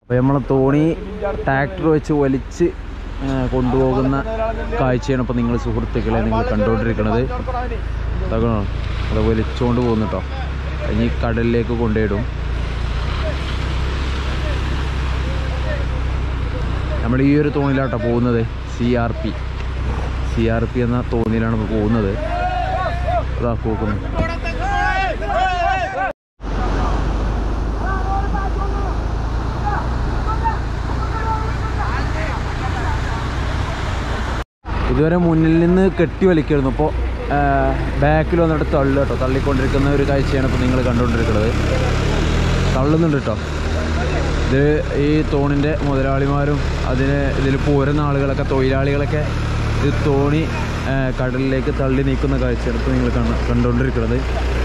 അപ്പോൾ നമ്മളെ തോണി ട്രാക്ടർ വെച്ച് വലിച്ച് ആ, കൊണ്ടുപോകുന്ന കാഴ്ചയാണ് ഇപ്പോൾ നിങ്ങൾ സുഹൃത്തുക്കളെ നിങ്ങൾ കണ്ടുകൊണ്ടിരിക്കുന്നത് തകണോ അത് വലിച്ചുകൊണ്ട് പോകുന്നു കേട്ടോ ഇനി കടലിലേക്ക് കൊണ്ടുപോയിടും നമ്മൾ ഈ ഒരു തോണിയിലാട്ടോ പോകുന്നത് C R P C R P എന്ന തോണിയിലാണ് ഇപ്പോൾ പോകുന്നത് അതാ പോകുന്നു ഇതുവരെ മുന്നിൽ നിന്ന് കെട്ടി വലിക്കായിരുന്നു ഇപ്പോൾ ബാക്കിൽ വന്നിട്ട് തള്ളു കേട്ടോ തള്ളിക്കൊണ്ടിരിക്കുന്ന ഒരു കാഴ്ചയാണ് ഇപ്പോൾ നിങ്ങൾ കണ്ടുകൊണ്ടിരിക്കുന്നത് തള്ളുന്നുണ്ട് കേട്ടോ ഇത് ഈ തോണിൻ്റെ മുതലാളിമാരും അതിന് ഇതിൽ പോരുന്ന ആളുകളൊക്കെ തൊഴിലാളികളൊക്കെ ഇത് തോണി ആ, കടലിലേക്ക് തള്ളി നീക്കുന്ന കാഴ്ചയാണ് ഇപ്പോൾ നിങ്ങൾ കണ്ട കണ്ടുകൊണ്ടിരിക്കുന്നത്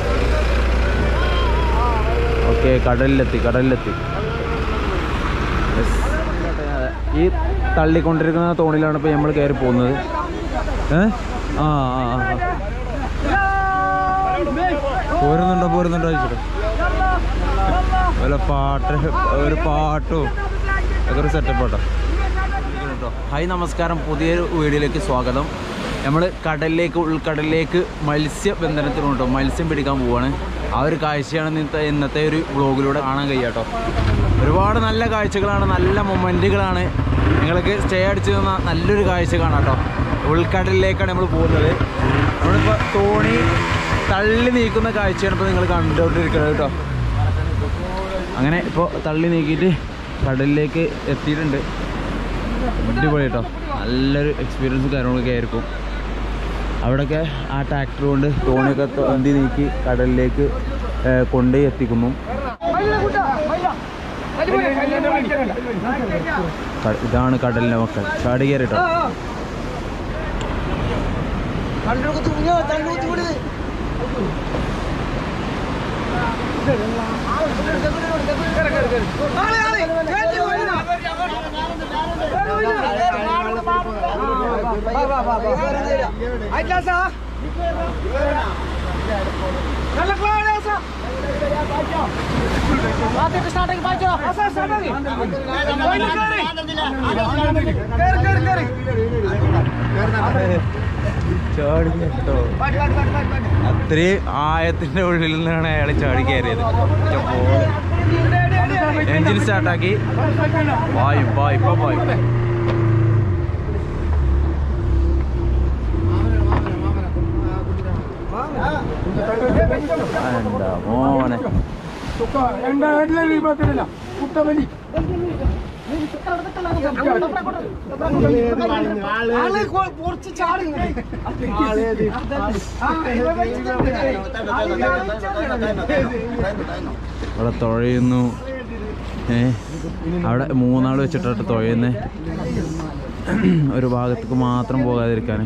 ഓക്കെ കടലിലെത്തി കടലിലെത്തി Yes. ഈ തള്ളിക്കൊണ്ടിരിക്കുന്ന തോണിയിലാണ് ഇപ്പോൾ നമ്മൾ കയറി പോകുന്നത് ഏ ആ ആ ആ, ആ. പോരുന്നുണ്ടോ പോരുന്നുണ്ടോ ചോദിച്ചിട്ട് വല്ല പാട്ട് ഒരു പാട്ടും ഒക്കെ ഒരു സെറ്റപ്പ് കേട്ടോ ഹായ് നമസ്കാരം പുതിയൊരു വീഡിയോയിലേക്ക് സ്വാഗതം നമ്മൾ കടലിലേക്ക് ഉൾക്കടലിലേക്ക് മത്സ്യബന്ധനത്തിനുണ്ടോ മത്സ്യം പിടിക്കാൻ പോവാണ് ആ ഒരു കാഴ്ചയാണ് ഇന്നത്തെ ഇന്നത്തെ ഒരു വ്ളോഗിലൂടെ കാണാൻ കഴിയുക കേട്ടോ ഒരുപാട് നല്ല കാഴ്ചകളാണ് നല്ല മൊമെൻറ്റുകളാണ് നിങ്ങൾക്ക് സ്റ്റേ അടിച്ചു തന്ന നല്ലൊരു കാഴ്ച കാണാം കേട്ടോ ഉൾക്കടലിലേക്കാണ് നമ്മൾ പോകുന്നത് നമ്മളിപ്പോൾ തോണി തള്ളി നീക്കുന്ന കാഴ്ചയാണ് ഇപ്പോൾ നിങ്ങൾ കണ്ടുകൊണ്ടിരിക്കുന്നത് കേട്ടോ അങ്ങനെ ഇപ്പോൾ തള്ളി നീക്കിയിട്ട് കടലിലേക്ക് എത്തിയിട്ടുണ്ട് അടിപൊളി കേട്ടോ നല്ലൊരു എക്സ്പീരിയൻസ് കാര്യങ്ങളൊക്കെ ആയിരിക്കും അവിടെയൊക്കെ ആ ട്രാക്ടർ കൊണ്ട് തോണിയൊക്കെ തോന്തി നീക്കി കടലിലേക്ക് ഏഹ്, കൊണ്ടുപോയി എത്തിക്കുന്നു ക- ഇതാണ് കടലിൻ്റെ മക്കൾ ചാടി കയറി കേട്ടോ ചാടി കേട്ടോ അത്രയും ആയത്തിന്റെ ഉള്ളിൽ നിന്നാണ് അയാൾ ചാടി കയറിയത് എഞ്ചിൻ സ്റ്റാർട്ടാക്കി പായും പായും ഇപ്പൊ പായും എന്താ മോനെ ഇവിടെ തുഴയുന്നു ഏ അവിടെ മൂന്നാൾ വെച്ചിട്ടാണ് തുഴയുന്നേ ഒരു ഭാഗത്തേക്ക് മാത്രം പോകാതിരിക്കാൻ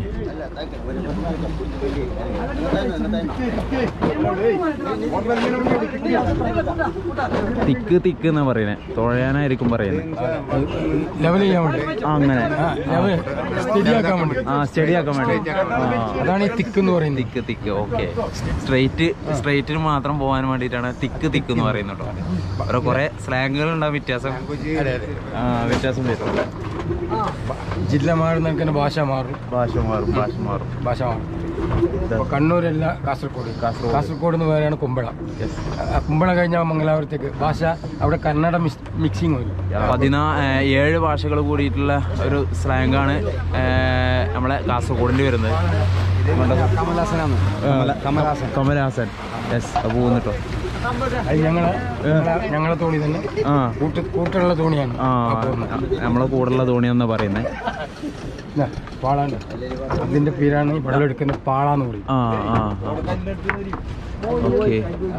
തിക്ക് തിക്ക് എന്നാ പറയുന്നത് തുഴയാനായിരിക്കും പറയുന്നത് ലെവൽ ചെയ്യാൻ വേണ്ടി ആ, അങ്ങനെ ലെവൽ സ്ഥിതിയാക്കാൻ വേണ്ടി ആ സ്റ്റഡിയാക്കാൻ വേണ്ടി ആ അതാണ് ഈ തിക്ക് എന്ന് പറയുന്നത് തിക്ക് തിക്ക് ഓക്കെ സ്ട്രെയിറ്റ് സ്ട്രെയിറ്റിന് മാത്രം പോകാൻ വേണ്ടിയിട്ടാണ് തിക്ക് തിക്ക് എന്ന് പറയുന്നത് കേട്ടോ ഓരോ കുറെ സ്ലാങ്ങുകൾ ഉണ്ടാവും വ്യത്യാസം ആ, വ്യത്യാസം വരും ജില്ല മാറുന്ന ഭാഷ മാറും ഭാഷ മാറും ഭാഷ മാറും ഭാഷ മാറും ഇപ്പൊ കണ്ണൂരല്ല കാസർഗോഡ് കാസർഗോഡ്. കാസർഗോഡ് എന്ന് പറയുകയാണ് കുമ്പള ആ, കുമ്പള കഴിഞ്ഞാൽ മംഗലാപുരത്തേക്ക് ഭാഷ അവിടെ കന്നഡ മിക്സിങ് വരും പതിനാ ഏ, ഏഴ് ഭാഷകൾ കൂടിയിട്ടുള്ള ഒരു സ്ലാങ് ആണ് ഏ, നമ്മളെ കാസർഗോഡിൻ്റെ വരുന്നത് കമലഹാസനാണ് കമലഹാസൻ കമലഹാസൻ യെസ് അത് പോകുന്നിട്ടോ അത് ഞങ്ങളെ ഞങ്ങളെ- ഞങ്ങളെ തോണി തന്നെ ആ കൂട്ട് കൂട്ടുള്ള തോണിയാണ് ആ ആ പോകുന്നത്. നമ്മളെ കൂടെയുള്ള തോണിയെന്നാ പറയുന്നത് ഇതാ, പാളാണ്ട് അതിന്റെ പേരാണ് ഈ വെള്ളം എടുക്കുന്ന പാളാന്ന് പറയും ആ ആ ഓക്കെ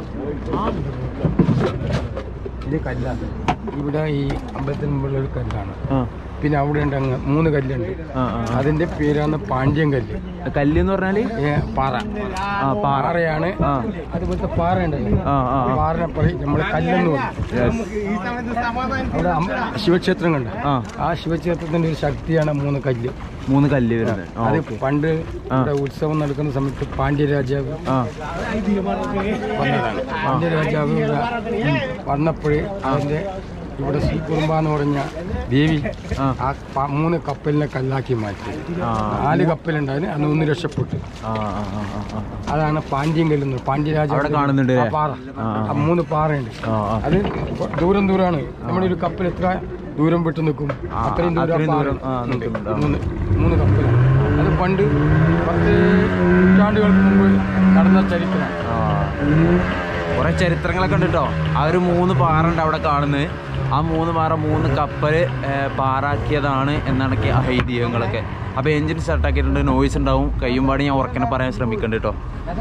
ഇത് കല്ലാണ് ഇവിടെ ഈ അമ്പലത്തിന് മുമ്പിലുള്ള ഒരു കല്ലാണ് ആ പിന്നെ അവിടെ ഉണ്ട് അങ്ങ് മൂന്ന് കല്ലുണ്ട് ആ ആ അതിന്റെ പേരാണ് പാണ്ഡ്യം കല്ല് കല്ല് എന്ന് പറഞ്ഞാല് ഏ, പാറ ആ പാറ പാറയാണ് ആ അതുപോലത്തെ പാറ ഉണ്ടല്ലോ ആ ആ ആ. പാറിനെ പറയും നമ്മൾ കല്ലെന്ന് പറയും Yes. അവിടെ അമ്പ- ശിവക്ഷേത്രം കണ്ട ആ ആ ശിവക്ഷേത്രത്തിന്റെ ഒരു ശക്തിയാണ് മൂന്ന് കല്ല് മൂന്ന് കല്ല് വരുന്നത് ആ, അത് okay. പണ്ട് ആ. ഇവിടെ ഉത്സവം നടക്കുന്ന സമയത്ത് പാണ്ഡ്യ രാജാവ് ആ വന്നതാണ് പാണ്ഡ്യ രാജാവ് ഇവിടെ വന്നപ്പോഴേ അതിന്റെ ഇവിടെ ശ്രീ കുടുംബ എന്ന് പറഞ്ഞ ദേവി ആ ആ പ- മൂന്ന് കപ്പലിനെ കല്ലാക്കി മാറ്റി ആ നാല് കപ്പലുണ്ടായിരുന്നു അന്ന് ഒന്ന് രക്ഷപ്പെട്ടു ആ ആ ആ ആ ആ അതാണ് പാണ്ഡ്യങ്കല്ല് പാണ്ഡ്യരാജ അവിടെ കാണുന്നുണ്ട് ആ അല്ലേ? പാറ ആ, ആ. ആ മൂന്ന് പാറയുണ്ട് ആ ആ അത് ദൂരം ദൂരമാണ് നമ്മുടെ ഒരു കപ്പൽ എത്ര ദൂരം വിട്ട് നിൽക്കും ആ, അത്രയും ദൂരം അത്രയും ആ പാറ ദൂരം, ആ, ഉണ്ട്. നിൽക്കുന്നുണ്ട്. ആ. മൂന്ന് മൂന്ന് കപ്പലാണ് അത് പണ്ട് പത്ത് നൂറ്റാണ്ടുകൾക്ക് മുമ്പ് നടന്ന ചരിത്രം ആ. കുറെ ചരിത്രങ്ങളൊക്കെ ഉണ്ട് കേട്ടോ ആ ഒരു മൂന്ന് പാറ ഉണ്ട് അവിടെ കാണുന്നത് ആ മൂന്ന് പാറ മൂന്ന് കപ്പൽ പാറാക്കിയതാണ് എന്നാണ് ഐതിഹ്യങ്ങളൊക്കെ അപ്പോൾ എഞ്ചിൻ സ്റ്റാർട്ടാക്കിയിട്ടുണ്ട് നോയ്സ് ഉണ്ടാവും കയ്യും പാടി ഞാൻ ഉറക്കനെ പറയാൻ ശ്രമിക്കുന്നുണ്ട് കേട്ടോ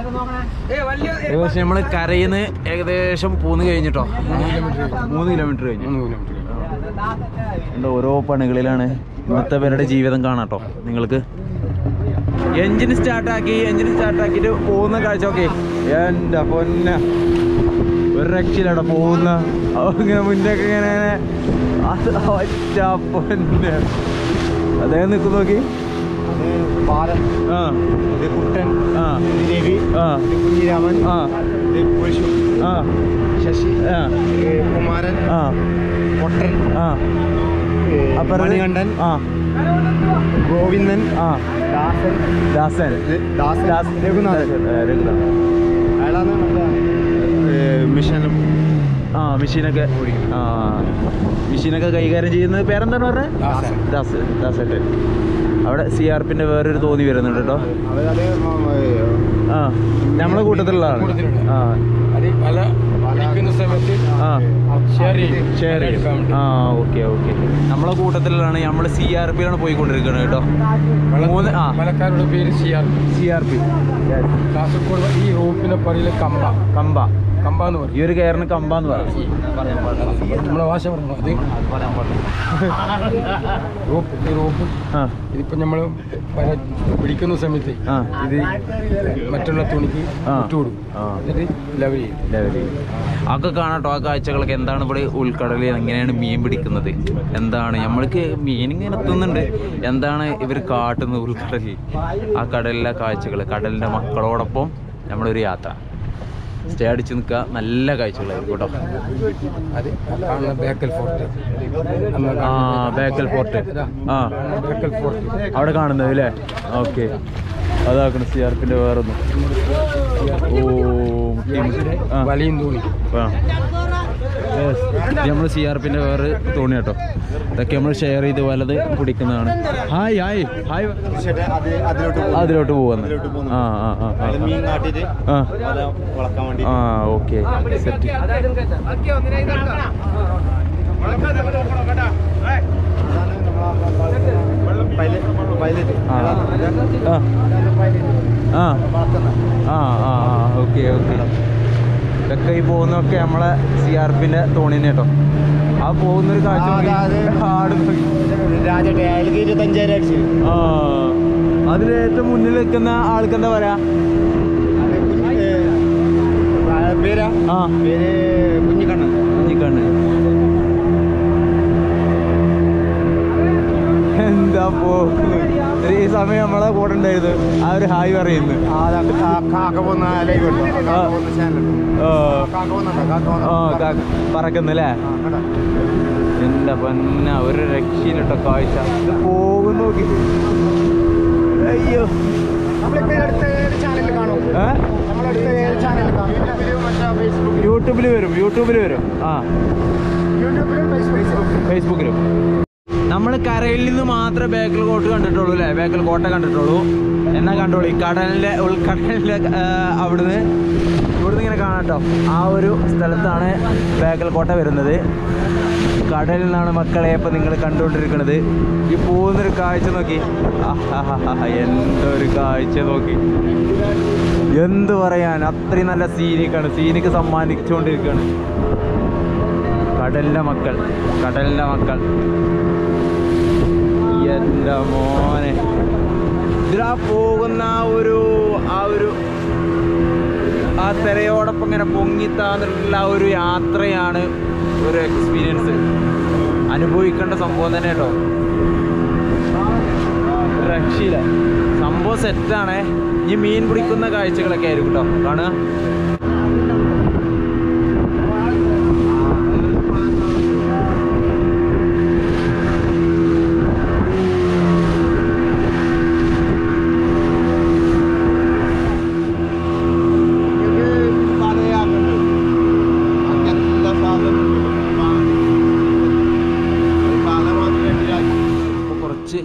ഏകദേശം നമ്മൾ കരയിൽ നിന്ന് ഏകദേശം പോന്ന് കഴിഞ്ഞിട്ടോ മൂന്ന് കിലോമീറ്റർ കഴിഞ്ഞു മൂന്ന് കിലോമീറ്റർ ഉണ്ട് ഓരോ പണികളിലാണ് ഇന്നത്തെ പേരുടെ ജീവിതം കാണാട്ടോ നിങ്ങൾക്ക് എഞ്ചിൻ സ്റ്റാർട്ടാക്കി എഞ്ചിൻ സ്റ്റാർട്ടാക്കിയിട്ട് പോകുന്ന കാഴ്ച ഓക്കെ എൻ്റെ പൊന്ന ഒരു രക്ഷയിലവിടെ പോകുന്ന അവ ഇങ്ങനെ മുന്നേക്ക് ഇങ്ങനെ ഇങ്ങനെ അത് ഒറ്റ പൊന്ന അദ്ദേഹം നിൽക്കും നോക്കി പാലം ആ ഇത് കുട്ടൻ ആ ഇത് രവി ആ ഇത് കുഞ്ഞിരാമൻ ആ ഇത് പുരുഷു ആ ശശി ആ ഇത് കുമാരൻ ആ പൊട്ടൻ ആ ഏ, അപ്പുറത്ത് മണികണ്ഠൻ ആ ഗോവിന്ദൻ ആ ദാസൻ ദാസൻ ഇത് ദാസൻ ദാസ് രഘുനാഥൻ ഏ, രഘുനാഥൻ അയാളാണ് നമ്മുടെ ഏ, മിഷനും ആ മെഷീനൊക്കെ ആ മെഷീനൊക്കെ കൈകാര്യം ചെയ്യുന്നത് പേരെന്താണ് പറഞ്ഞത് ദാസൻ. ദാസ് ദാസല്ലേ അവിടെ സി ആർ പിന്റെ വേറൊരു തോന്നി വരുന്നുണ്ട് കേട്ടോ അവരത് ആ നമ്മളെ കൂട്ടത്തിലുള്ളതാണ് കൂട്ടത്തിലുള്ള. ആ അത് പല പഠിക്കുന്ന സമയത്ത് ആ ഷെയർ ചെയ്യും ഷെയർ എടുക്കാൻ വേണ്ടി. ആ ഓക്കെ ഓക്കെ നമ്മളെ കൂട്ടത്തിലാണ് നമ്മൾ സി ആർ പിയിലാണ് പോയിക്കൊണ്ടിരിക്കുന്നത് കേട്ടോ മൂന്ന് ആ മലക്കാരുടെ പേര് C R C R P Kasaragod ഈ റൂപ്പിനെ പറയില്ല കമ്പ കമ്പ കമ്പ എന്ന് ഈ പറയും ഒരു കയറിന് കമ്പ എന്ന് പറയും നമ്മളെ ഭാഷ പറഞ്ഞു അത് റോപ്പ് ഈ റോപ്പ് ആ ഇതിപ്പോ നമ്മൾ പല പിടിക്കുന്ന സമയത്ത് ആ ഇത് മറ്റുള്ള തുണിക്ക് ആ. ഇട്ടുകൊടുക്കും ആ എന്നിട്ട് ലെവൽ ചെയ്യും ലെവല് അതൊക്കെ കാണാട്ടോ ആ കാഴ്ചകളൊക്കെ എന്താണ് ഇവിടെ ഉൾക്കടലിൽ എങ്ങനെയാണ് മീൻ പിടിക്കുന്നത് എന്താണ് നമ്മൾക്ക് മീൻ ഇങ്ങനെ എത്തുന്നുണ്ട് എന്താണ് ഇവർ കാട്ടുന്നത് ഉൾക്കടലിൽ ആ കടലിലെ കാഴ്ചകൾ കടലിൻ്റെ മക്കളോടൊപ്പം നമ്മളൊരു യാത്ര സ്റ്റേ അടിച്ച് നിൽക്കുക നല്ല കാഴ്ചകളായിരിക്കും കേട്ടോ അത് കാണുന്ന ബേക്കൽ ഫോർട്ട് അന്ന് ആ ബേക്കൽ ഫോർട്ട് ആ ബേക്കൽ ഫോർട്ട് അവിടെ കാണുന്നത് അല്ലേ ഓക്കെ അതാക്കണം സി ആർ പിൻ്റെ വേറൊന്നും ഓ ആ വലിയും തോണി നമ്മൾ സി ആർ പിന്റെ വേറെ തോണി കേട്ടോ ഇതൊക്കെ നമ്മൾ ഷെയർ ചെയ്ത് വലത് പിടിക്കുന്നതാണ് ഹായ് ഹായ് ഹായ് അത് അതിലോട്ട് പോകും. അതിലോട്ട് പോവാന്ന് അതിലോട്ട് പോകുന്നു. ആ ആ ആ ആ, അയാള് മീൻ കാട്ടിട്ട് ആ വല വളക്കാൻ വേണ്ടി ആ ഓക്കെ സെറ്റ് പൈലറ്റ് ആ ആ ആ ആ ആ ഓക്കെ ഓക്കെ ഇതൊക്കെ ഈ പോകുന്നതൊക്കെ നമ്മളെ സി ആർ പിന്റെ തോണി തന്നെ കേട്ടോ ആ പോകുന്നൊരു കാഴ്ച ആ, അതാ, അത് നോക്കി ആട് നോക്കി. രാജട്ടെ അയാൾക്ക് ഇരുപത്തഞ്ചായിരം അടിച്ചു ആ അതിൽ ഏറ്റവും മുന്നിൽ നിൽക്കുന്ന ആൾക്ക് എന്താ പറയാ അത് കുഞ്ഞ് ഏ, അയാളുടെ പേരാ ആ പേര് കുഞ്ഞിക്കണ്ണൻ കുഞ്ഞിക്കണ്ണ് എന്താ പോ ഈ സമയം നമ്മളെ കൂടെ ഉണ്ടായിരുന്നു ആ ഒരു ഹായ് പറയുന്നു ആ, അതാ കാ- കാക്ക പോകുന്ന ലൈവ് ഉണ്ട് കാക്ക പോകുന്ന ചാനലുണ്ട് ആ കാക്ക പോകുന്നുണ്ടോ കാക്ക ആ പോകുന്നുണ്ടോ കാ- പറക്കുന്നല്ലേ ആ, കണ്ടോ? എന്താ പൊന്ന ഒരു രക്ഷയിലിട്ടോ കാഴ്ച ഇത് പോകും നോക്കി അയ്യോ നമ്മളിപ്പോ അടുത്ത ഏത് ചാനലിൽ കാണും ഏ നമ്മളടുത്ത ഏത് ചാനലിൽ കാണും യൂട്യൂബിലും മറ്റേ ഫേസ്ബുക്കിലും യൂട്യൂബിൽ വരും യൂട്യൂബിൽ വരും ആ യൂട്യൂബിലും ഫേസ്ബുക്കിലും ഫേസ്ബുക്കിലും നമ്മൾ കരയിൽ നിന്ന് മാത്രമേ ബേക്കൽ കോട്ട് കണ്ടിട്ടുള്ളൂ അല്ലേ ബേക്കൽ കോട്ട കണ്ടിട്ടുള്ളൂ എന്നാ കണ്ടോളൂ ഈ കടലിൻ്റെ ഉൾക്കടലിൻ്റെ ആ, അവിടുന്ന് ഇവിടുന്ന് ഇങ്ങനെ കാണാം കേട്ടോ ആ ഒരു സ്ഥലത്താണ് ബേക്കൽ കോട്ട വരുന്നത് കടലിൽ നിന്നാണ് മക്കളെ ഇപ്പം നിങ്ങൾ കണ്ടുകൊണ്ടിരിക്കുന്നത് ഈ പോകുന്നൊരു കാഴ്ച നോക്കി ആഹാഹാഹാ, എന്തൊരു കാഴ്ച നോക്കി എന്ത് പറയാൻ അത്രയും നല്ല സീനിക്കാണ് സീനിക്ക് സമ്മാനിച്ചുകൊണ്ടിരിക്കുകയാണ് കടലിൻ്റെ മക്കൾ കടലിൻ്റെ മക്കൾ എൻ്റെ മോനെ ഇതിലാ പോകുന്ന ആ ഒരു ആ ഒരു ആ തിരയോടൊപ്പം ഇങ്ങനെ പൊങ്ങിത്താന്നിട്ടുള്ള ആ ഒരു യാത്രയാണ് ഒരു എക്സ്പീരിയൻസ് അനുഭവിക്കേണ്ട സംഭവം തന്നെ കേട്ടോ ഒരു രക്ഷയില്ല സംഭവം സെറ്റാണേ ഈ മീൻ പിടിക്കുന്ന കാഴ്ചകളൊക്കെ ആയിരിക്കും കേട്ടോ കാണുക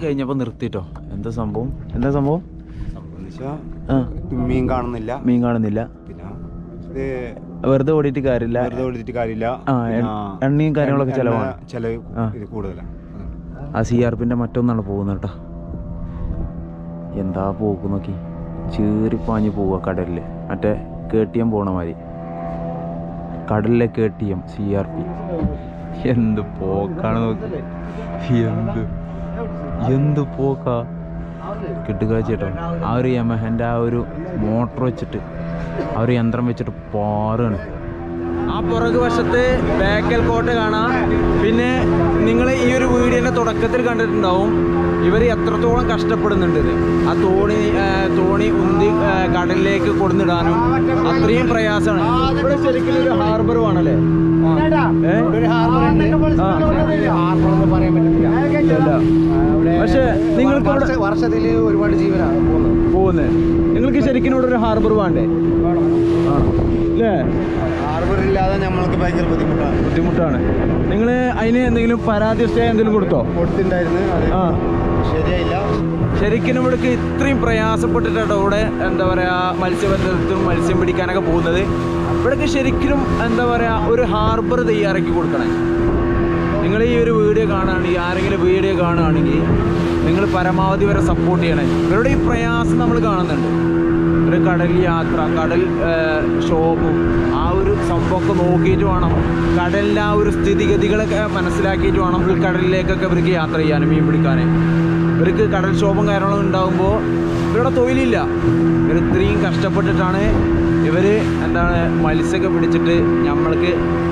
കഴിഞ്ഞപ്പോൾ നിർത്തിട്ടോ എന്താ സംഭവം എന്താ സംഭവം ആ മീൻ കാണുന്നില്ല മീൻ കാണുന്നില്ല പിന്നെ ഇത് വെറുതെ ഓടിയിട്ട് കാര്യമില്ല വെറുതെ വിളിച്ചിട്ട് കാര്യമില്ല ആ, എൺ- പിന്നെ എണ്ണയും കാര്യങ്ങളൊക്കെ എണ്ണ- ചെലവാണ്. ചെലവ് ആ. ഇത് കൂടുതലാണ് ആ സി ആർ പിന്റെ മറ്റൊന്നാണ് പോകുന്നത് കേട്ടോ എന്താ പോക്ക് നോക്കി ചീറിപ്പാഞ്ഞ് പോവുക കടലിൽ മറ്റേ കെ ടി എം പോണ മാതിരി കടലിലെ K T M C R P എന്ത് പോക്കാണ് നോക്കി എന്ത് എന്ത് പോക്കാ കിട്ടുകാഴ്ച കേട്ടോ ആ ഒരു യമഹൻ്റെ ആ ഒരു മോട്ടർ വെച്ചിട്ട് ആ ഒരു യന്ത്രം വെച്ചിട്ട് പാറാണ് ആ പുറകു വശത്ത് ബേക്കൽ കോട്ട കാണാം പിന്നെ നിങ്ങൾ ഈ ഒരു വീഡിയോന്റെ തുടക്കത്തിൽ കണ്ടിട്ടുണ്ടാവും ഇവർ എത്രത്തോളം കഷ്ടപ്പെടുന്നുണ്ട് ഇത്. ആ തോണി ആ, തോണി ഉന്തി ആ, കടലിലേക്ക് കൊടുന്നിടാനും അത്രയും പ്രയാസമാണ് ഇവിടെ ശരിക്കും ഒരു ഹാർബർ ആണല്ലേ ഏ? ആ. പറയാൻ പറ്റില്ല ഇല്ല. പക്ഷേ നിങ്ങൾക്ക് ഇവിടെ വർഷത്തിൽ ഒരുപാട് ജീവനാണ് പോകുന്നത് പോകുന്നത് നിങ്ങൾക്ക് ശരിക്കും ഇവിടെ ഒരു ഹാർബർ വേണ്ടേ ആ അല്ലേ ഹാർബർ ഇല്ലാതെ നമ്മൾക്ക് ഭയങ്കര ബുദ്ധിമുട്ടാണ് ബുദ്ധിമുട്ടാണ് നിങ്ങൾ അതിന് എന്തെങ്കിലും പരാതി സ്റ്റേ എന്തെങ്കിലും കൊടുത്തോ കൊടുത്തിട്ടുണ്ടായിരുന്നു അത് ആ ശരിയായില്ല ശരിക്കും ഇവിടേക്ക് ഇത്രയും പ്രയാസപ്പെട്ടിട്ടാണ് ഇവിടെ എന്താ പറയാ മത്സ്യബന്ധനത്തിനും മത്സ്യം പിടിക്കാനൊക്കെ പോകുന്നത് ഇവിടേക്ക് ശരിക്കും എന്താ പറയാ ഒരു ഹാർബർ തയ്യാറാക്കി കൊടുക്കണേ നിങ്ങൾ ഈ ഒരു വീഡിയോ കാണുകയാണെങ്കിൽ ആരെങ്കിലും വീഡിയോ കാണുകയാണെങ്കിൽ നിങ്ങൾ പരമാവധി വരെ സപ്പോർട്ട് ചെയ്യണേ ഇവരുടെ ഈ പ്രയാസം നമ്മൾ കാണുന്നുണ്ട് ഒരു കടൽ യാത്ര കടൽ ഷോപ്പും ആ ഒരു സംഭവമൊക്കെ നോക്കിയിട്ട് വേണം കടലിൻ്റെ ആ ഒരു സ്ഥിതിഗതികളൊക്കെ മനസ്സിലാക്കിയിട്ട് വേണം ഉൾക്കടലിലേക്കൊക്കെ ഇവർക്ക് യാത്ര ചെയ്യാനും മീൻ പിടിക്കാനേ ഇവർക്ക് കടൽ ക്ഷോഭം കാര്യങ്ങളും ഉണ്ടാകുമ്പോൾ ഇവരുടെ തൊഴിലില്ല ഇവർ ഇത്രയും കഷ്ടപ്പെട്ടിട്ടാണ് ഇവർ എന്താണ് മത്സ്യമൊക്കെ പിടിച്ചിട്ട് നമ്മൾക്ക്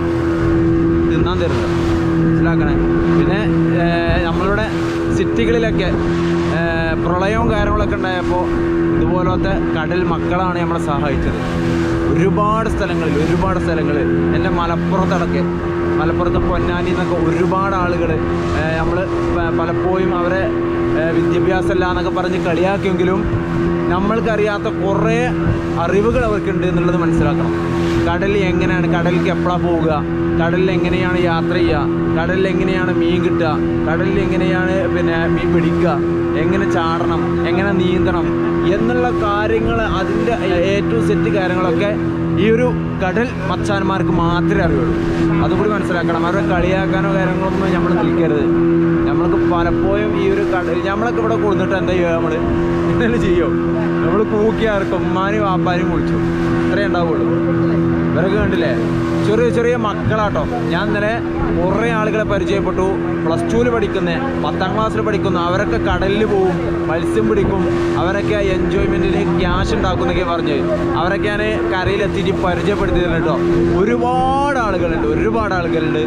തിന്നാൻ തരുന്നത് മനസ്സിലാക്കണേ പിന്നെ ഏർ, നമ്മളുടെ സിറ്റികളിലൊക്കെ ഏർ, പ്രളയവും കാര്യങ്ങളൊക്കെ ഉണ്ടായപ്പോൾ ഇതുപോലത്തെ കടൽ മക്കളാണ് നമ്മളെ സഹായിച്ചത് ഒരുപാട് സ്ഥലങ്ങളിൽ ഒരുപാട് സ്ഥലങ്ങളിൽ എൻ്റെ മലപ്പുറത്തടക്കെ മലപ്പുറത്ത് പൊന്നാനി എന്നൊക്കെ ഒരുപാട് ആളുകൾ നമ്മൾ പലപ്പോഴും അവരെ ഏർ, വിദ്യാഭ്യാസമല്ല എന്നൊക്കെ പറഞ്ഞ് കളിയാക്കിയെങ്കിലും നമ്മൾക്കറിയാത്ത കുറേ അറിവുകൾ അവർക്കുണ്ട് എന്നുള്ളത് മനസ്സിലാക്കണം കടലിൽ എങ്ങനെയാണ് കടലിലേക്ക് എപ്പോഴാണ് പോവുക കടലിൽ എങ്ങനെയാണ് യാത്ര ചെയ്യുക കടലിൽ എങ്ങനെയാണ് മീൻ കിട്ടുക കടലിൽ എങ്ങനെയാണ് പിന്നെ മീൻ പിടിക്കുക എങ്ങനെ ചാടണം എങ്ങനെ നീന്തണം എന്നുള്ള കാര്യങ്ങൾ അതിൻ്റെ ഏറ്റവും സെറ്റ് കാര്യങ്ങളൊക്കെ ഈ ഒരു കടൽ മച്ചാന്മാർക്ക് മാത്രമേ അറിയുള്ളൂ അതുകൂടി മനസ്സിലാക്കണം അവരെ കളിയാക്കാനോ കാര്യങ്ങളൊന്നും നമ്മൾ നിൽക്കരുത് നമ്മൾക്ക് പലപ്പോഴും ഈ ഒരു കടൽ നമ്മളൊക്കെ ഇവിടെ കൊടുത്തിട്ട് എന്താ ചെയ്യുക നമ്മൾ എന്തെങ്കിലും ചെയ്യോ നമ്മൾ കൂക്കിയാർക്കും ഉമ്മാനും വാപ്പാനും വിളിച്ചു ഇത്രേ ഉണ്ടാവുള്ളൂ ഇവരൊക്കെ കണ്ടില്ലേ ചെറിയ ചെറിയ മക്കളാട്ടോ ഞാൻ ഇന്നലെ കുറേ ആളുകളെ പരിചയപ്പെട്ടു പ്ലസ് ടുവിൽ പഠിക്കുന്ന പത്താം ക്ലാസ്സിൽ പഠിക്കുന്ന അവരൊക്കെ കടലിൽ പോവും മത്സ്യം പിടിക്കും അവരൊക്കെ എൻജോയ്മെൻറ്റിന് ക്യാഷ് ഉണ്ടാക്കുന്നൊക്കെ പറഞ്ഞ് അവരൊക്കെ ഞാൻ കരയിലെത്തിയിട്ട് പരിചയപ്പെടുത്തിയിട്ടുണ്ട് കേട്ടോ ഒരുപാട് ആളുകളുണ്ട് ഒരുപാട് ആളുകളുണ്ട്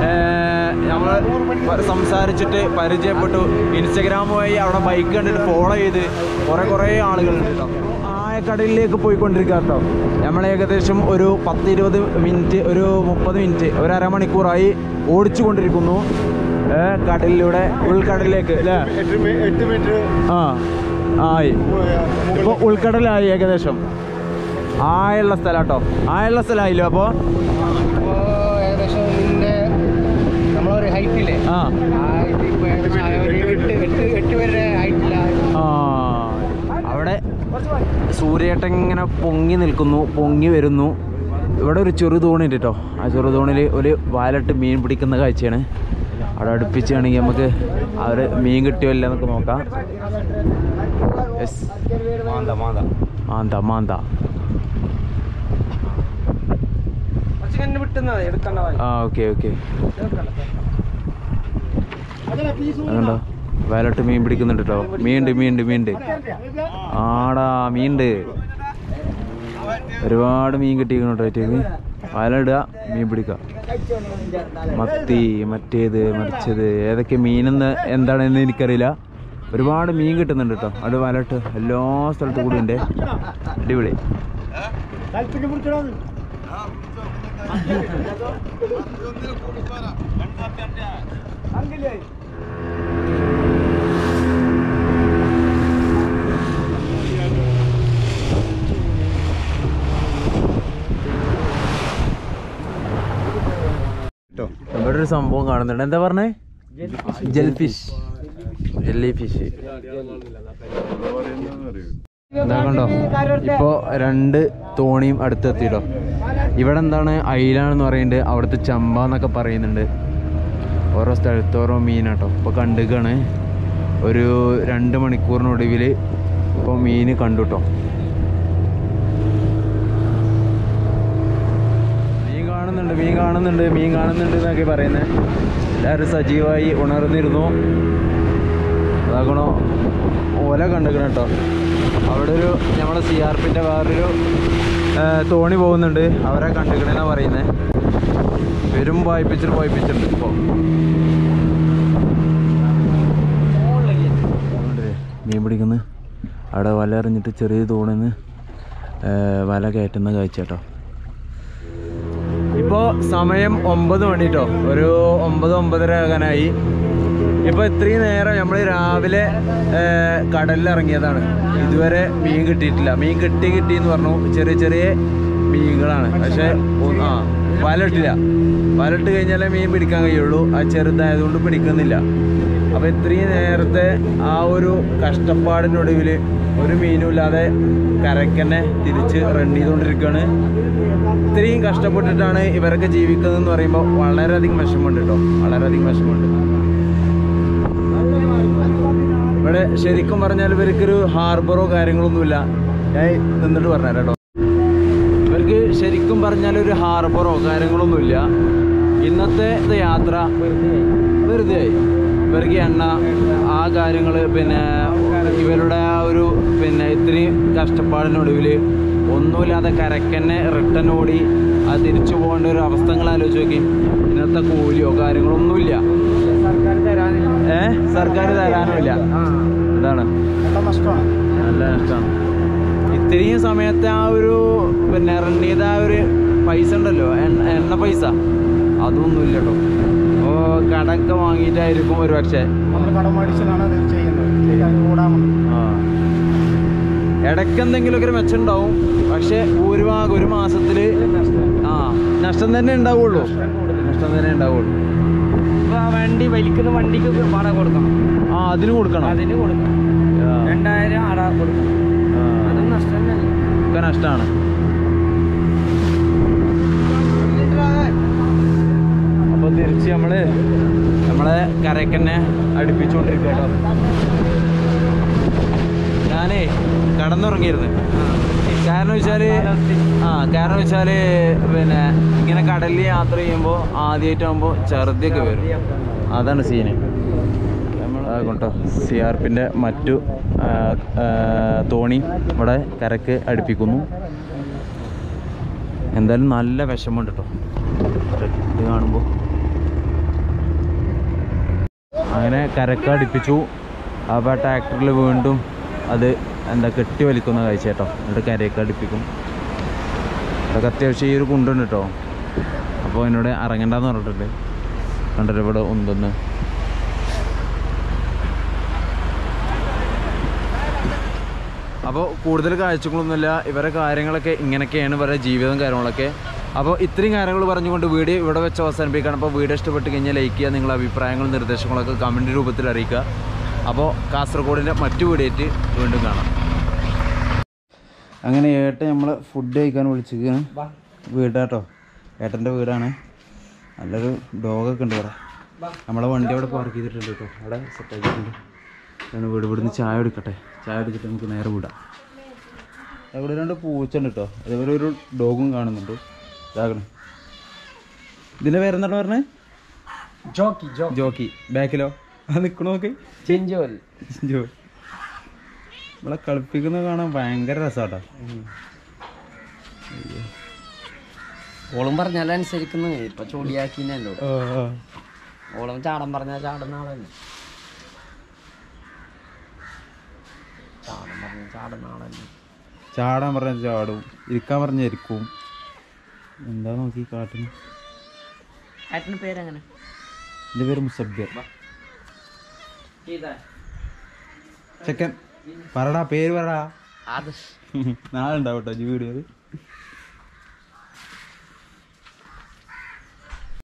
നമ്മൾ സംസാരിച്ചിട്ട് പരിചയപ്പെട്ടു ഇൻസ്റ്റഗ്രാം വഴി അവിടെ ബൈക്ക് കണ്ടിട്ട് ഫോളോ ചെയ്ത് കുറേ കുറേ ആളുകളുണ്ട് കേട്ടോ ആയക്കടലിലേക്ക് പോയിക്കൊണ്ടിരിക്കുക കേട്ടോ നമ്മൾ ഏകദേശം ഒരു പത്ത് ഇരുപത് മിനിറ്റ് ഒരു മുപ്പത് മിനിറ്റ് ഒരു അരമണിക്കൂറായി ഓടിച്ചു കൊണ്ടിരിക്കുന്നു ഏ, കടലിലൂടെ ഉൾക്കടലിലേക്ക് അല്ലേ എട്ട് മി- എട്ട് മീറ്റർ ആ ആയി ഇപ്പോൾ ഉൾക്കടലായി ഏകദേശം ആയുള്ള സ്ഥലം കേട്ടോ ആയുള്ള സ്ഥലമായില്ലോ അപ്പോൾ ഇപ്പോൾ ഏകദേശം ഇതിൻ്റെ നമ്മളൊരു ഹൈറ്റില്ലേ ആ ആ height ഇപ്പൊ ഏകദേശം ആ ഒരു എട്ട് എട്ട് എട്ട് വരെ ഹൈറ്റില്ല ആ അവിടെ സൂര്യേട്ടൻ ഇങ്ങനെ പൊങ്ങി നിൽക്കുന്നു പൊങ്ങി വരുന്നു ഇവിടെ ഒരു ചെറുതോണി ഉണ്ട് കേട്ടോ ആ ചെറുതോണിൽ ഒരു വാലിട്ട് മീൻ പിടിക്കുന്ന കാഴ്ചയാണ് അവിടെ അടുപ്പിച്ചാണെങ്കിൽ നമുക്ക് അവർ മീൻ കിട്ടിയോ ഇല്ല എന്നൊക്കെ നോക്കാം യെസ് മാന്ത മാന്ത മാന്ത മാന്ത ആ ഓക്കെ ഓക്കെ അതുണ്ടോ വയലട്ട് മീൻ പിടിക്കുന്നുണ്ട് കേട്ടോ മീനുണ്ട് മീനുണ്ട് മീനുണ്ട് ആടാ മീനുണ്ട് ഒരുപാട് മീൻ കിട്ടിയിരിക്കുന്നു കേട്ടോ ഏറ്റവും വയലിടുക മീൻ പിടിക്കുക മത്തി മറ്റേത് മറിച്ചത് ഏതൊക്കെ മീനെന്ന് എന്താണെന്ന് എനിക്കറിയില്ല ഒരുപാട് മീൻ കിട്ടുന്നുണ്ട് കേട്ടോ അവിടെ വയലട്ട് എല്ലാ സ്ഥലത്തും കൂടി ഉണ്ട് അടിപൊളി കേട്ടോ ഇവിടെ ഒരു സംഭവം കാണുന്നുണ്ട് എന്താ പറഞ്ഞേ ജെൽഫിഷ് ജെല്ലി ഫിഷ് എന്താ കണ്ടോ ഇപ്പോ രണ്ട് തോണിയും അടുത്തെത്തിട്ടോ ഇവിടെ എന്താണ് അയിലാണെന്ന് പറയുന്നുണ്ട് അവിടുത്തെ ചമ്പ എന്നൊക്കെ പറയുന്നുണ്ട് ഓരോ സ്ഥലത്ത് ഓരോ മീനാട്ടോ ഇപ്പൊ കണ്ടുക്കാണ് ഒരു രണ്ട് മണിക്കൂറിനൊടുവിൽ ഇപ്പോൾ മീൻ കണ്ടുട്ടോ മീൻ കാണുന്നുണ്ട് മീൻ കാണുന്നുണ്ട് മീൻ കാണുന്നുണ്ട് എന്നൊക്കെ പറയുന്നത് എല്ലാവരും സജീവമായി ഉണർന്നിരുന്നു അതാക്കണോ ഓല കണ്ടുക്കണം കേട്ടോ അവിടെ ഒരു നമ്മളെ സി ആർ പിൻ്റെ വേറൊരു ആ, തോണി പോകുന്നുണ്ട് അവരെ കണ്ടുക്കണെന്നാ പറയുന്നത് വരും വായിപ്പിച്ചിട്ട് വായിപ്പിച്ചിട്ടുണ്ട് ഇപ്പോൾ മീൻ പിടിക്കുന്നു അവിടെ വല എറിഞ്ഞിട്ട് ചെറിയ തോണിന്ന് വല കയറ്റുന്ന കാഴ്ച കേട്ടോ ഇപ്പോൾ സമയം ഒമ്പത് മണി കേട്ടോ ഒരു ഒമ്പത് ഒമ്പതര ആകാനായി ഇപ്പോൾ ഇത്രയും നേരം നമ്മൾ രാവിലെ ഏർ, കടലിൽ ഇറങ്ങിയതാണ് ഇതുവരെ മീൻ കിട്ടിയിട്ടില്ല മീൻ കിട്ടി കിട്ടി എന്ന് പറഞ്ഞു ചെറിയ ചെറിയ മീനുകളാണ് പക്ഷേ ഒ- ആ വലയിട്ടില്ല വലയിട്ട് കഴിഞ്ഞാലേ മീൻ പിടിക്കാൻ കഴിയുള്ളൂ ആ ചെറുതായതുകൊണ്ട് പിടിക്കുന്നില്ല അപ്പോൾ ഇത്രയും നേരത്തെ ആ ഒരു കഷ്ടപ്പാടിനൊടുവിൽ ഒരു മീനും ഇല്ലാതെ കരക്കന്നെ തിരിച്ച് റൺ ചെയ്തുകൊണ്ടിരിക്കുകയാണ് ഇത്രയും കഷ്ടപ്പെട്ടിട്ടാണ് ഇവരൊക്കെ ജീവിക്കുന്നതെന്ന് പറയുമ്പോൾ വളരെയധികം വിഷമമുണ്ട് കേട്ടോ വളരെയധികം വിഷമമുണ്ട് ഇവിടെ ശരിക്കും പറഞ്ഞാൽ ഇവർക്കൊരു ഹാർബറോ കാര്യങ്ങളൊന്നുമില്ല ഞാൻ നിന്നിട്ട് പറഞ്ഞുതരാം കേട്ടോ ഇവർക്ക് ശരിക്കും പറഞ്ഞാൽ ഒരു ഹാർബറോ കാര്യങ്ങളൊന്നുമില്ല ഇന്നത്തെ ഇത് യാത്ര വെറുതെ ആയി ഇവർക്ക് എണ്ണ ആ കാര്യങ്ങൾ പിന്നെ ഇവരുടെ ആ ഒരു പിന്നെ ഇത്രയും കഷ്ടപ്പാടിനൊടുവിൽ ഒന്നുമില്ലാതെ കരക്കന്നെ റിട്ടേൺ ഓടി അത് തിരിച്ചു പോകേണ്ട ഒരു അവസ്ഥകൾ ആലോചിച്ച് നോക്കി ഇന്നത്തെ കൂലിയോ കാര്യങ്ങളോ ഒന്നുമില്ല സർക്കാർ തരാനില്ല ഏ സർക്കാർ തരാനുമില്ല എന്താണ് നല്ല നഷ്ടമാണ് നല്ല നഷ്ടമാണ് ഇത്രയും സമയത്തെ ആ ഒരു പിന്നെ റൺ ചെയ്ത ആ ഒരു പൈസ ഉണ്ടല്ലോ എണ്ണ എണ്ണ പൈസ അതൊന്നുമില്ല കേട്ടോ അപ്പോൾ കടമൊക്കെ വാങ്ങിയിട്ടായിരിക്കും ഒരു പക്ഷേ നമ്മൾ കടം മേടിച്ചതാണ് അത് ചെയ്യുന്നത് ശരിയായി ഓടാൻ ആ ഇടയ്ക്ക് എന്തെങ്കിലുമൊക്കെ ഒരു മെച്ചം ഉണ്ടാവും പക്ഷേ ഭൂരിഭാഗം ഒരു മാസത്തിൽ ആ നഷ്ടം തന്നെ ഉണ്ടാവുള്ളൂ നഷ്ടം തന്നെ ഉണ്ടാവുള്ളൂ ഇപ്പൊ ആ വണ്ടി വലിക്കുന്ന വണ്ടിക്ക് വാടക കൊടുക്കണം ആ അതിന് കൊടുക്കണം അതിന് കൊടുക്കണം ആ, രണ്ടായിരം ആടാ കൊടുക്കണം ആ. അതും നഷ്ടം തന്നെ ഒക്കെ നഷ്ടമാണ് അപ്പോൾ തിരിച്ച് നമ്മള് നമ്മളെ കരക്കന്നെ അടുപ്പിച്ചുകൊണ്ടിരിക്കുക കേട്ടോ ഞാനേ കടന്നുറങ്ങിയിരുന്നു കാരണം വെച്ചാല് ആ കാരണം വെച്ചാല് പിന്നെ ഇങ്ങനെ കടലിൽ യാത്ര ചെയ്യുമ്പോൾ ആദ്യമായിട്ടാകുമ്പോൾ ഛർദിയൊക്കെ വരും അതാണ് സീന് കേട്ടോ സി ആർ പിൻ്റെ മറ്റു ആ, ആ, തോണി ഇവിടെ കരക്ക് അടുപ്പിക്കുന്നു എന്തായാലും നല്ല വിഷമമുണ്ട് കേട്ടോ ഇത് കാണുമ്പോൾ അങ്ങനെ കരക്ക് അടുപ്പിച്ചു അപ്പോൾ ട്രാക്ടറിൽ വീണ്ടും അത് എന്താ കെട്ടി വലിക്കുന്ന കാഴ്ച കേട്ടോ എന്നിട്ട് കരയൊക്കെ അടുപ്പിക്കും അതൊക്കെ അത്യാവശ്യം ഈ ഒരു കുണ്ടുണ്ട് കേട്ടോ അപ്പോൾ എന്നോട് ഇറങ്ങണ്ടെന്ന് പറഞ്ഞിട്ടുണ്ട് കണ്ടിട്ട് ഇവിടെ ഉന്തെന്ന് അപ്പോൾ കൂടുതൽ കാഴ്ചകളൊന്നുമില്ല ഇവരെ കാര്യങ്ങളൊക്കെ ഇങ്ങനെയൊക്കെയാണ് ഇവരുടെ ജീവിതം കാര്യങ്ങളൊക്കെ അപ്പോൾ ഇത്രയും കാര്യങ്ങൾ പറഞ്ഞുകൊണ്ട് വീഡിയോ ഇവിടെ വെച്ച് അവസാനിപ്പിക്കുകയാണ് അപ്പോൾ വീഡിയോ ഇഷ്ടപ്പെട്ട് കഴിഞ്ഞാൽ ലൈക്ക് ചെയ്യുക നിങ്ങളുടെ അഭിപ്രായങ്ങളും നിർദ്ദേശങ്ങളൊക്കെ കമൻറ്റ് രൂപത്തിൽ അറിയിക്കുക അപ്പോൾ കാസർഗോഡിൻ്റെ മറ്റു വീഡിയോയിട്ട് വീണ്ടും കാണാം അങ്ങനെ ഏട്ടൻ നമ്മൾ ഫുഡ് കഴിക്കാൻ വിളിച്ചിരിക്കുകയാണ് വീടാട്ടോ ഏട്ടൻ്റെ വീടാണ് നല്ലൊരു ഡോഗൊക്കെ ഉണ്ട് ഇവിടെ നമ്മളെ വണ്ടി അവിടെ പാർക്ക് ചെയ്തിട്ടുണ്ട് കേട്ടോ അവിടെ സെറ്റ് ആക്കിയിട്ടുണ്ട് ഞാൻ വീട് ഇവിടുന്ന് ചായ എടുക്കട്ടെ ചായ എടുത്തിട്ട് നമുക്ക് നേരെ വിടാം അവിടെ രണ്ട് പൂച്ച ഉണ്ട് കേട്ടോ അതേപോലെ ഒരു ഡോഗും കാണുന്നുണ്ട് ഇതാകണം ഇതിൻ്റെ പേരെന്താണ് പറഞ്ഞത് ജോക്കി ജോക്കി ജോക്കി ബാക്കിലോ ആ നിൽക്കണോ നോക്കി ചെഞ്ചോൽ ജോ നമ്മളെ കളിപ്പിക്കുന്നത് കാണാൻ ഭയങ്കര രസാട്ടോ ഓളം പറഞ്ഞാലനുസരിക്കുന്നു ഇപ്പൊ ചൊടിയാക്കിനല്ലോ ഓളം ചാടം പറഞ്ഞാൽ ചാടുന്ന ആളല്ലേ ചാടം പറഞ്ഞാൽ ചാടുന്ന ആളല്ലേ ചാടാൻ പറഞ്ഞ ചാടും ഇരിക്കാൻ പറഞ്ഞ ഇരിക്കും എന്താ നോക്കി കാട്ടുന്നു ഏട്ടന് പേരെങ്ങനെ എൻ്റെ പേര് മുസബ്ബിർ ചെക്കൻ പറടാ പേര് പറടാ അത് നാളെ ഉണ്ടാവും കേട്ടോ വീഡിയോ